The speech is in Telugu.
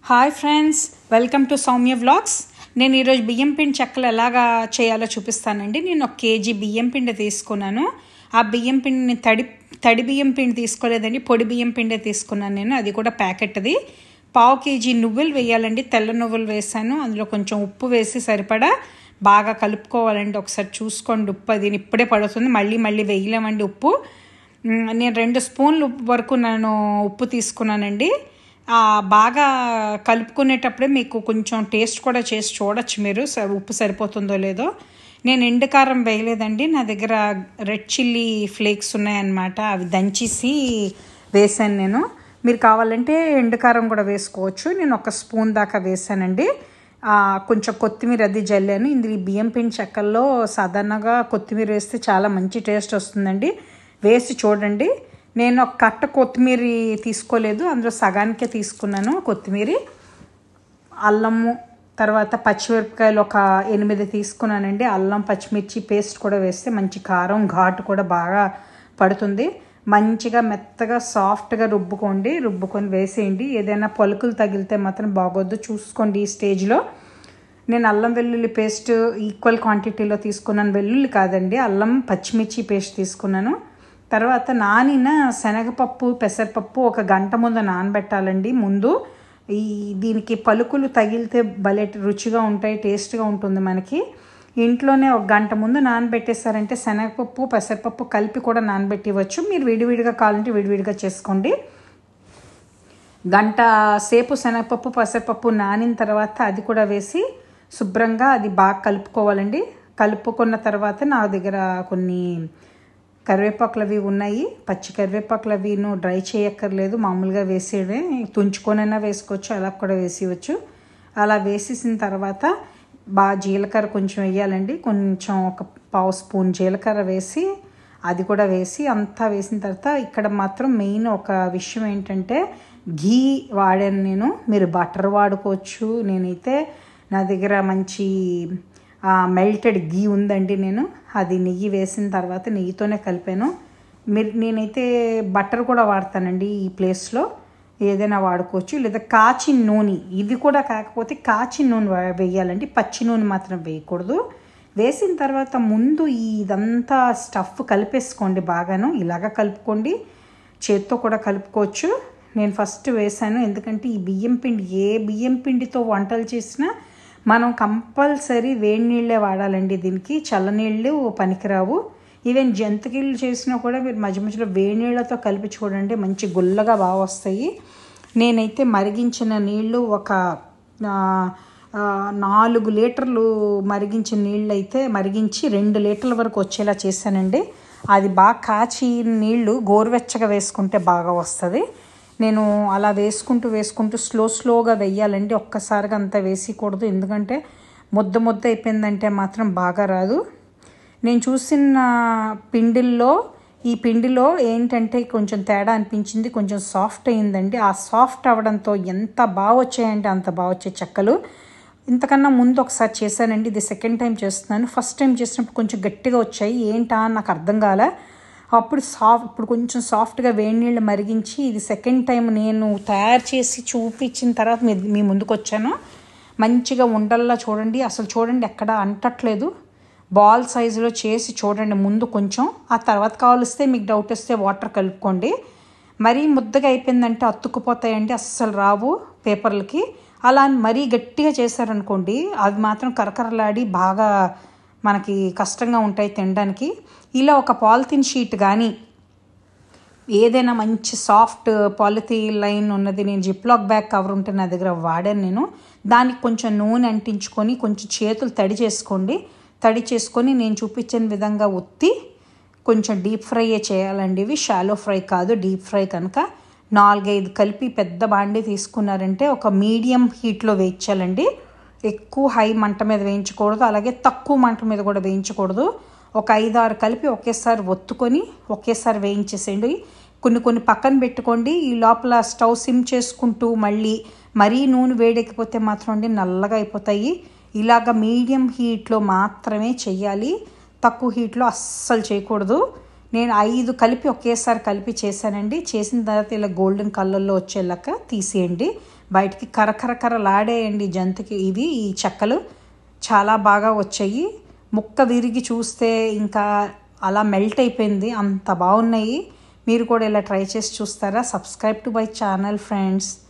hi friends welcome to Soumya vlogs నేను ఈరోజు బియ్యం పిండి చెక్కలు ఎలాగా చేయాలో చూపిస్తానండి నేను ఒక కేజీ బియ్యం పిండి తీసుకున్నాను ఆ బియ్యం పిండిని తడి తడి బియ్యం పిండి తీసుకోలేదండి పొడి బియ్యం పిండి తీసుకున్నాను నేను అది కూడా ప్యాకెట్ది పావు కేజీ నువ్వులు వేయాలండి తెల్ల నువ్వులు వేసాను అందులో కొంచెం ఉప్పు వేసి సరిపడా బాగా కలుపుకోవాలండి ఒకసారి చూసుకోండి ఉప్పు అది ఇప్పుడే పడుతుంది మళ్ళీ మళ్ళీ వేయలేమండి ఉప్పు మ్, నేను రెండు స్పూన్లు వరకు నేను ఉప్పు తీసుకున్నానండి ఆ, బాగా కలుపుకునేటప్పుడే మీకు కొంచెం టేస్ట్ కూడా చేసి చూడొచ్చు మీరు స- ఉప్పు సరిపోతుందో లేదో నేను ఎండుకారం వేయలేదండి నా దగ్గర రెడ్ చిల్లీ ఫ్లేక్స్ ఉన్నాయన్నమాట అవి దంచేసి వేసాను నేను మీరు కావాలంటే ఎండుకారం కూడా వేసుకోవచ్చు నేను ఒక స్పూన్ దాకా వేసానండి ఆ, కొంచెం కొత్తిమీర అది జల్లాను ఇందులో ఈ బియ్యం పిండి చెక్కల్లో సాధారణంగా కొత్తిమీర వేస్తే చాలా మంచి టేస్ట్ వస్తుందండి వేసి చూడండి నేను ఒక కట్ట కొత్తిమీర తీసుకోలేదు అందులో సగానికే తీసుకున్నాను కొత్తిమీర అల్లము తర్వాత పచ్చిమిరపకాయలు ఒక ఎనిమిది తీసుకున్నానండి అల్లం పచ్చిమిర్చి పేస్ట్ కూడా వేస్తే మంచి కారం ఘాటు కూడా బాగా పడుతుంది మంచిగా మెత్తగా సాఫ్ట్గా రుబ్బుకోండి రుబ్బుకొని వేసేయండి ఏదైనా పలుకులు తగిలితే మాత్రం బాగోద్దు చూసుకోండి ఈ స్టేజ్లో నేను అల్లం వెల్లుల్లి పేస్ట్ ఈక్వల్ క్వాంటిటీలో తీసుకున్నాను వెల్లుల్లి కాదండి అల్లం పచ్చిమిర్చి పేస్ట్ తీసుకున్నాను తర్వాత నానిన శనగపప్పు పెసరపప్పు ఒక గంట ముందు నానబెట్టాలండి ముందు ఈ దీనికి పలుకులు తగిలితే భలే రుచిగా ఉంటాయి టేస్ట్గా ఉంటుంది మనకి ఇంట్లోనే ఒక గంట ముందు నానబెట్టేశారంటే శనగపప్పు పెసరపప్పు కలిపి కూడా నానబెట్టివచ్చు మీరు విడివిడిగా కావాలంటే విడివిడిగా చేసుకోండి గంట సేపు శనగపప్పు పెసరపప్పు నానిన తర్వాత అది కూడా వేసి శుభ్రంగా అది బాగా కలుపుకోవాలండి కలుపుకున్న తర్వాత నా దగ్గర కొన్ని కరివేపాకులు అవి ఉన్నాయి పచ్చి కరివేపాకులు అవిను డ్రై చేయక్కర్లేదు మామూలుగా వేసేదే తుంచుకొనైనా వేసుకోవచ్చు అలా కూడా వేసేయచ్చు అలా వేసేసిన తర్వాత బాగా జీలకర్ర కొంచెం వేయాలండి కొంచెం ఒక పావు స్పూన్ జీలకర్ర వేసి అది కూడా వేసి అంతా వేసిన తర్వాత ఇక్కడ మాత్రం మెయిన్ ఒక విషయం ఏంటంటే ఘీ వాడాను నేను మీరు బటర్ వాడుకోవచ్చు నేనైతే నా దగ్గర మంచి మెల్టెడ్ గీ ఉందండి నేను అది నెయ్యి వేసిన తర్వాత నెయ్యితోనే కలిపాను మీరు నేనైతే బటర్ కూడా వాడతానండి ఈ ప్లేస్లో ఏదైనా వాడుకోవచ్చు లేదా కాచిన నూనె ఇది కూడా కాకపోతే కాచిన నూనె వా- వేయాలండి పచ్చి నూనె మాత్రం వేయకూడదు వేసిన తర్వాత ముందు ఈ ఇదంతా స్టఫ్ కలిపేసుకోండి బాగాను ఇలాగ కలుపుకోండి చేత్తో కూడా కలుపుకోవచ్చు నేను ఫస్ట్ వేసాను ఎందుకంటే ఈ బియ్యం పిండి ఏ బియ్యం పిండితో వంటలు చేసినా మనం కంపల్సరీ వేడి నీళ్ళే వాడాలండి దీనికి చల్లనీళ్ళు పనికిరావు ఈవెన్ జంతికలు చేసినా కూడా మీరు మధ్య మధ్యలో వేడి నీళ్ళతో కలిపి చూడండి మంచి గుల్లగా బాగా వస్తాయి నేనైతే మరిగించిన నీళ్ళు ఒక ఆ, ఆ, నాలుగు లీటర్లు మరిగించిన నీళ్ళు అయితే మరిగించి రెండు లీటర్ల వరకు వచ్చేలా చేశానండి అది బాగా కాచి నీళ్ళు గోరువెచ్చగా వేసుకుంటే బాగా వస్తుంది నేను అలా వేసుకుంటూ వేసుకుంటూ స్లో స్లోగా వెయ్యాలండి ఒక్కసారిగా అంతా వేసేయకూడదు ఎందుకంటే ముద్ద ముద్ద అయిపోయిందంటే మాత్రం బాగా రాదు నేను చూసిన పిండిల్లో ఈ పిండిలో ఏంటంటే కొంచెం తేడా అనిపించింది కొంచెం సాఫ్ట్ అయిందండి ఆ సాఫ్ట్ అవ్వడంతో ఎంత బాగా వచ్చాయంటే అంత బాగా వచ్చాయి చెక్కలు ఇంతకన్నా ముందు ఒకసారి చేశానండి ఇది సెకండ్ టైం చేస్తున్నాను ఫస్ట్ టైం చేసినప్పుడు కొంచెం గట్టిగా వచ్చాయి ఏంటా అని నాకు అర్థం కాలే అప్పుడు సాఫ్ట్ ఇప్పుడు కొంచెం సాఫ్ట్గా వేడి నీళ్ళు మరిగించి ఇది సెకండ్ టైం నేను తయారు చేసి చూపించిన తర్వాత మీ మీ ముందుకు వచ్చాను మంచిగా ఉండల్లా చూడండి అసలు చూడండి ఎక్కడ అంటట్లేదు బాల్ సైజులో చేసి చూడండి ముందు కొంచెం ఆ తర్వాత కావలిస్తే మీకు డౌట్ వస్తే వాటర్ కలుపుకోండి మరీ ముద్దగా అయిపోయిందంటే అతుక్కుపోతాయండి అస్సలు రావు పేపర్లకి అలా అని మరీ గట్టిగా చేశారనుకోండి అవి మాత్రం కరకరలాడి బాగా మనకి కష్టంగా ఉంటాయి తినడానికి ఇలా ఒక పాలిథిన్ షీట్ కానీ ఏదైనా మంచి సాఫ్ట్ పాలిథీన్ లైన్ ఉన్నది నేను జిప్లాక్ బ్యాగ్ కవర్ ఉంటే నా దగ్గర వాడాను నేను దానికి కొంచెం నూనె అంటించుకొని కొంచెం చేతులు తడి చేసుకోండి తడి చేసుకొని నేను చూపించిన విధంగా ఒత్తి కొంచెం డీప్ ఫ్రై చేయాలండి ఇవి షాలో ఫ్రై కాదు డీప్ ఫ్రై కనుక నాలుగైదు కలిపి పెద్ద బాండి తీసుకున్నారంటే ఒక మీడియం హీట్లో వేయించాలండి ఎక్కువ హై మంట మీద వేయించకూడదు అలాగే తక్కువ మంట మీద కూడా వేయించకూడదు ఒక ఐదు ఆరు కలిపి ఒకేసారి ఒత్తుకొని ఒకేసారి వేయించేసేయండి కొన్ని కొన్ని పక్కన పెట్టుకోండి ఈ లోపల స్టవ్ సిమ్ చేసుకుంటూ మళ్ళీ మరీ నూనె వేడెక్కిపోతే మాత్రం అండి నల్లగా అయిపోతాయి ఇలాగ మీడియం హీట్లో మాత్రమే చెయ్యాలి తక్కువ హీట్లో అస్సలు చేయకూడదు నేను ఐదు కలిపి ఒకేసారి కలిపి చేశానండి చేసిన తర్వాత ఇలా గోల్డెన్ కలర్లో వచ్చేలాగా తీసేయండి బయటికి కరకరకరలాడేయండి జంతుకి ఇవి ఈ చెక్కలు చాలా బాగా వచ్చాయి ముక్క విరిగి చూస్తే ఇంకా అలా మెల్ట్ అయిపోయింది అంత బాగున్నాయి మీరు కూడా ఇలా ట్రై చేసి చూస్తారా subscribe to my channel friends